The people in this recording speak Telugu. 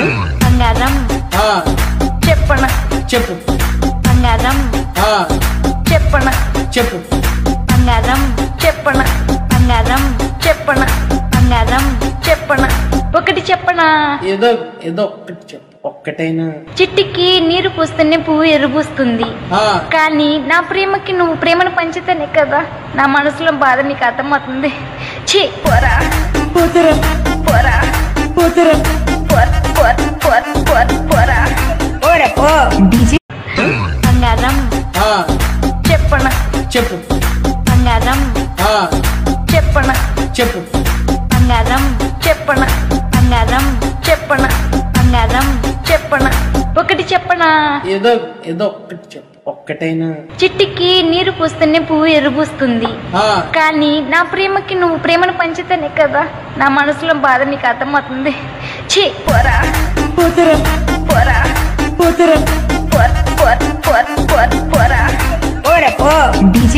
బంగారం ఆ, చెప్పన చెప్పు బంగారం ఆ, చెప్పన చెప్పు బంగారం చెప్పన బంగారం చెప్పన బంగారం చెప్పన ఒకటి చెప్పనా ఏదో ఏదో ఒక్కటి చెప్పు ఒక్కటైనా చిట్టికి నీరు పూస్తేనే పువ్వు ఎరుబూస్తుంది ఆ, కానీ నా ప్రేమకి నువ్వు ప్రేమను పంచితేనే కదా నా మనసులో బాధ నీకు అర్థమవుతుంది ఛీ పోరా పోతారా పోరా పోతారా పోర్ పోర్ పోర్ పోర్ పోరా బంగారం ఆ, చెప్పన చెప్పు బంగారం ఆ, చెప్పన చెప్పు బంగారం చెప్పన బంగారం చెప్పన బంగారం చెప్పన ఒకటి చెప్పనా ఏదో ఏదో ఒక్కటి చెప్పు ఒక్కటైనా చిట్టికి నీరు పూస్తేనే పువ్వు ఎరుబూస్తుంది ఆ, కానీ నా ప్రేమకి నువ్వు ప్రేమను పంచితేనే కదా నా మనసులో బాధ నీకు అర్థమవుతుంది ఛీ పోరా పోతారా పోరా పోతారా పోర్ పోర్ పోర్ పోర్ పోరా